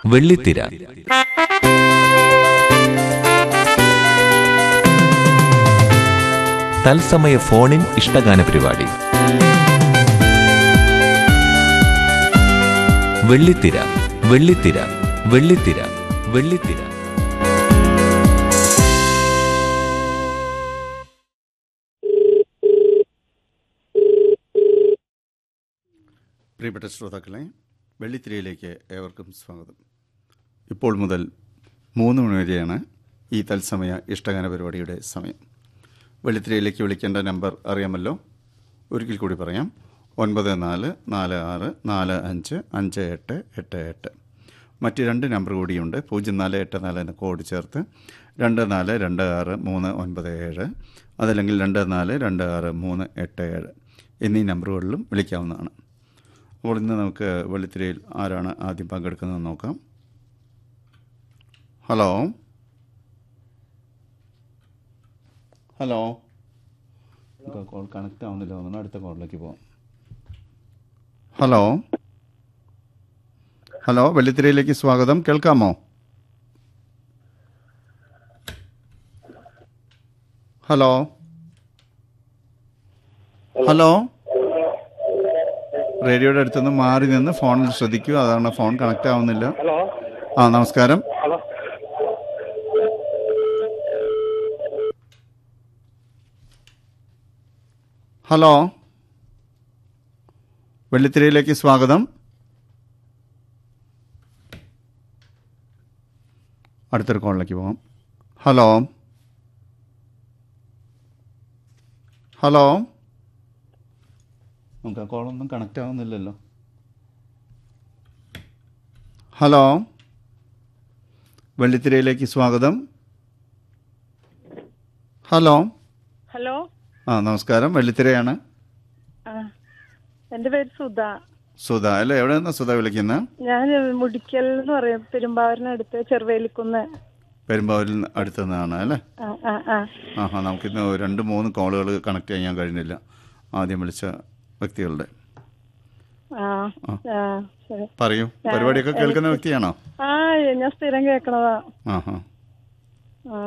വെള്ളിത്തിര തത്സമയ ഫോണിൻ ഇഷ്ടഗാന പരിപാടി വെള്ളിത്തിര വെള്ളിത്തിര വെള്ളിത്തിര വെള്ളിത്തിര പ്രിയപ്പെട്ട ശ്രോതാക്കളെ വെള്ളിത്തിരയിലേക്ക് ഏവർക്കും സ്വാഗതം ഇപ്പോൾ മുതൽ മൂന്ന് മണി വരെയാണ് ഈ തത്സമയ ഇഷ്ടഗാന പരിപാടിയുടെ സമയം വെള്ളിത്തിരയിലേക്ക് വിളിക്കേണ്ട നമ്പർ അറിയാമല്ലോ ഒരിക്കൽ കൂടി പറയാം ഒൻപത് നാല് നാല് ആറ് നാല് അഞ്ച് അഞ്ച് എട്ട് എട്ട് എട്ട് മറ്റ് രണ്ട് നമ്പർ കൂടിയുണ്ട് പൂജ്യം നാല് എട്ട് നാല് എന്ന കോഡ് ചേർത്ത് രണ്ട് നാല് രണ്ട് ആറ് മൂന്ന് ഒൻപത് ഏഴ് അതല്ലെങ്കിൽ രണ്ട് നാല് രണ്ട് ആറ് മൂന്ന് എട്ട് ഏഴ് എന്നീ നമ്പറുകളിലും വിളിക്കാവുന്നതാണ് അപ്പോൾ ഇന്ന് നമുക്ക് വെള്ളിത്തിരയിൽ ആരാണ് ആദ്യം പങ്കെടുക്കുന്നത് നോക്കാം ഹലോ ഹലോ കോൾ കണക്റ്റ് ആവുന്നില്ല തോന്നുന്നു അടുത്ത കോളിലേക്ക് പോവാം ഹലോ ഹലോ വെള്ളിത്തിരയിലേക്ക് സ്വാഗതം കേൾക്കാമോ ഹലോ ഹലോ റേഡിയോയുടെ അടുത്തുനിന്ന് മാറി നിന്ന് ഫോണിൽ ശ്രദ്ധിക്കൂ അതാണ് ഫോൺ കണക്റ്റ് ആവുന്നില്ല ഹലോ ആ നമസ്കാരം ഹലോ ഹലോ വെള്ളിത്തിരയിലേക്ക് സ്വാഗതം അടുത്തൊരു കോളിലേക്ക് പോകാം ഹലോ ഹലോ നമുക്ക് ആ കോളൊന്നും കണക്റ്റ് ആവുന്നില്ലല്ലോ ഹലോ വെള്ളിത്തിരയിലേക്ക് സ്വാഗതം ഹലോ ഹലോ ആ നമസ്കാരം വെള്ളിത്തിരയാണ് ആ എൻ്റെ പേര് സുധ സുധ അല്ലേ എവിടെ നിന്നാ സുധ വിളിക്കുന്നത് ഞാൻ മുടിക്കൽ എന്ന് പറയും പെരുമ്പാവൂരിനടുത്ത് ചെറുവേലിക്കുന്ന് പെരുമ്പാവൂരിൽ നിന്ന് അടുത്ത് നിന്നാണ് അല്ലേ ആ ആ ആ ആഹാ നമുക്കിന്ന് രണ്ട് മൂന്ന് കോളുകൾ കണക്ട് ചെയ്യാൻ കഴിഞ്ഞില്ല ആദ്യം വിളിച്ച വ്യക്തികളുടെ ആ ആ ശരി പറയൂ പരിപാടിയൊക്കെ കേൾക്കുന്ന വ്യക്തിയാണോ ആ ഞാൻ സ്ഥിരം കേൾക്കണതാ ആഹാ ആ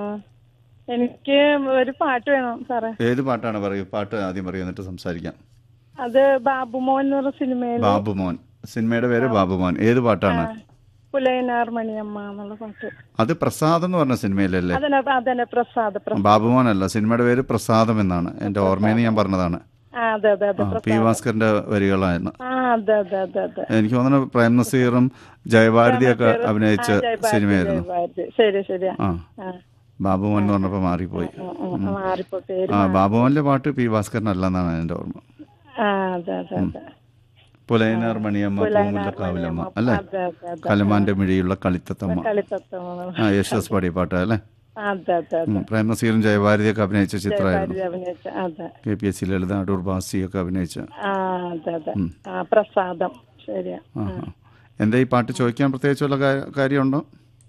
എനിക്ക് ഒരു പാട്ട് വേണം സാറേ ഏത് പാട്ടാണ് പറയൂ പാട്ട് ആദ്യം പറയൂ എന്നിട്ട് സംസാരിക്കാം അത് ബാബുമോൻ എന്ന് പറഞ്ഞ സിനിമയിൽ ബാബുമോൻ സിനിമയുടെ പേര് ബാബുമോൻ ഏത് പാട്ടാണ് പുലയനാർ മണിയമ്മ എന്നുള്ള പാട്ട് അത് പ്രസാദം എന്ന് പറഞ്ഞ സിനിമയിലല്ലേ അതന്നെ അതന്നെ പ്രസാദ് പ്രസാദ് ബാബുമോൻ അല്ല സിനിമയുടെ പേര് പ്രസാദം എന്നാണ് എൻ്റെ ഓർമ്മയിൽ നിന്ന് ഞാൻ പറഞ്ഞതാണ് ആ അതെ അതെ അതെ ആ, പി ഭാസ്കറിന്റെ വരികളായിരുന്നു ആ അതെ അതെ അതെ അതെ എനിക്ക് തോന്നുന്നു പ്രേം നസീറും ജയഭാരതിയൊക്കെ അഭിനയിച്ച ആ, ജയഭാരതി, സിനിമയായിരുന്നു ജയഭാരതി. ശരി ശരിയാ ആ ആ ബാബുമോൻ എന്ന് പറഞ്ഞപ്പോൾ മാറിപ്പോയി ആ, ആ, മാറിപ്പോ പേര് ആ ബാബുമോന്റെ പാട്ട് പി ഭാസ്കരൻ അല്ലെന്നാണ് എൻ്റെ ഓർമ്മ ആ അതെ അതെ അതെ പുലയനാർ മണിയമ്മ പൂമുല്ല കാവിലമ്മ അല്ലേ അതെ അതെ അതെ കലമാന്റെ മിഴിയുള്ള കളിത്തത്തമ്മ കളിത്തത്വം ആ യേശുദാസ് പാടിയ പാട്ട് അല്ലേ അതെ അതെ അതെ ഉം, പ്രേം നസീറും ജയഭാരതിയൊക്കെ അഭിനയിച്ച ചിത്രമായിരുന്നു ഭാര്യ അഭിനയിച്ച അതെ K P S C Lalitha Adoor ബാസിയൊക്കെ അഭിനയിച്ച ആ അതെ അതെ ആ പ്രസാദം ശരിയാ ആ ആ. എന്താ ഈ പാട്ട് ചോദിക്കാൻ പ്രത്യേകിച്ച് വല്ല കാ- കാര്യമുണ്ടോ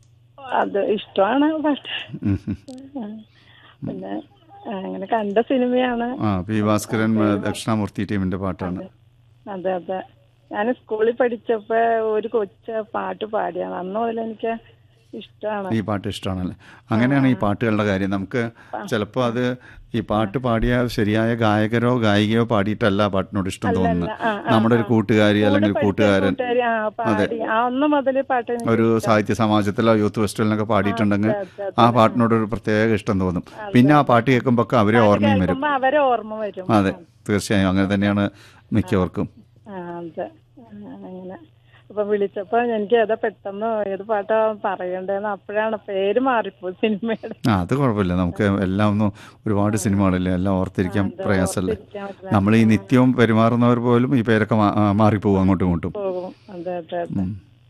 അത് ഇഷ്ടമാണ് പാട്ട് ഉം, ഉം. ആ. പിന്നെ ആ, അങ്ങനെ കണ്ട സിനിമയാണ് ആ പി ഭാസ്കരൻ ഏ, ദക്ഷിണാമൂർത്തി ടീമിന്റെ പാട്ടാണ് അതെ അതെ ഞാൻ സ്കൂളിൽ പഠിച്ചപ്പോ ഒരു കൊച്ച പാട്ട് പാടിയാണ് അന്ന് മുതൽ എനിക്ക് ഇഷ്ടമാണ് ഈ പാട്ട് ഇഷ്ടമാണല്ലേ അങ്ങനെയാണ് ഈ പാട്ടുകളുടെ കാര്യം നമുക്ക് ചിലപ്പോൾ അത് ഈ പാട്ട് പാടിയ ശരിയായ ഗായകരോ ഗായികയോ പാടിയിട്ടല്ല ആ പാട്ടിനോട് ഇഷ്ടം തോന്നുന്നത് ആ, ആ, നമ്മുടെ ഒരു കൂട്ടുകാരി അല്ലെങ്കിൽ കൂട്ടുകാരൻ കൂട്ടുകാരി ആ പാടി ആ അന്ന് മുതൽ പാട്ട് എനിക്ക് ഒരു സാഹിത്യ സമാജത്തിലോ യൂത്ത് ഫെസ്റ്റിവലിനൊക്കെ പാടിയിട്ടുണ്ടെങ്കിൽ ആ പാട്ടിനോട് ഒരു പ്രത്യേക ഇഷ്ടം തോന്നും പിന്നെ ആ പാട്ട് കേൾക്കുമ്പോൾ ഒക്കെ അവരെ ഓർമ്മയും വരും കേൾക്കുമ്പോ അവരെ ഓർമ്മ വരും അതെ തീർച്ചയായും അങ്ങനെ തന്നെയാണ് മിക്കവർക്കും ആ അതെ ആ, അങ്ങനെ അപ്പൊ വിളിച്ചപ്പോ എനിക്ക് ഏതാ പെട്ടെന്ന് ഏത് പാട്ടാ പറയണ്ടേന്ന് അപ്പോഴാണ് പേര് മാറിപ്പോയി സിനിമയുടെ ആ അത് കുഴപ്പമില്ല നമുക്ക് എല്ലാം ഒന്നും ഒരുപാട് സിനിമകളില്ലേ എല്ലാം ഓർത്തിരിക്കാൻ പ്രയാസമല്ലേ ഓർത്തിരിക്കാൻ പറ്റില്ല. നമ്മൾ ഈ നിത്യവും പെരുമാറുന്നവർ പോലും ഈ പേരൊക്കെ മാ- ആ, മാറിപ്പോകും അങ്ങോട്ടും ഇങ്ങോട്ടും പോകും അതെ അതെ അതെ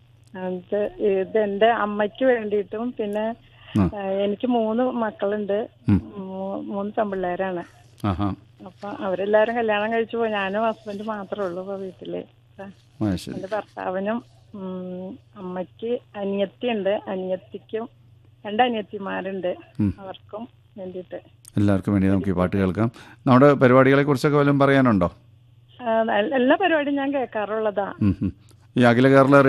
അത് ഇത് എന്റെ അമ്മയ്ക്ക് വേണ്ടിയിട്ടും പിന്നെ ആ. ആ, എനിക്ക് മൂന്ന് മക്കളുണ്ട് മൂ- മൂന്ന് പെൺപിള്ളേരാണ് ആഹാ അപ്പൊ അവരെല്ലാരും കല്യാണം കഴിച്ചു പോയി ഞാനും ഹസ്ബൻഡ് മാത്രമേ ഉള്ളൂ ഇപ്പൊ വീട്ടില് ആ ശരി എന്റെ ഭർത്താവിനും ഉം, അമ്മയ്ക്ക് അനിയത്തിയുണ്ട് അനിയത്തിക്കും രണ്ട് അനിയത്തിമാരുണ്ട് അവർക്കും വേണ്ടിയിട്ട് എല്ലാവർക്കും വേണ്ടി നമുക്ക് ഈ പാട്ട് കേൾക്കാം നമ്മുടെ പരിപാടികളെ കുറിച്ചൊക്കെ വല്ലതും പറയാനുണ്ടോ ആ, എല്ലാ പരിപാടിയും ഞാൻ കേൾക്കാറുള്ളതാ ഉം, ഉം. ഈ അഖില കേരള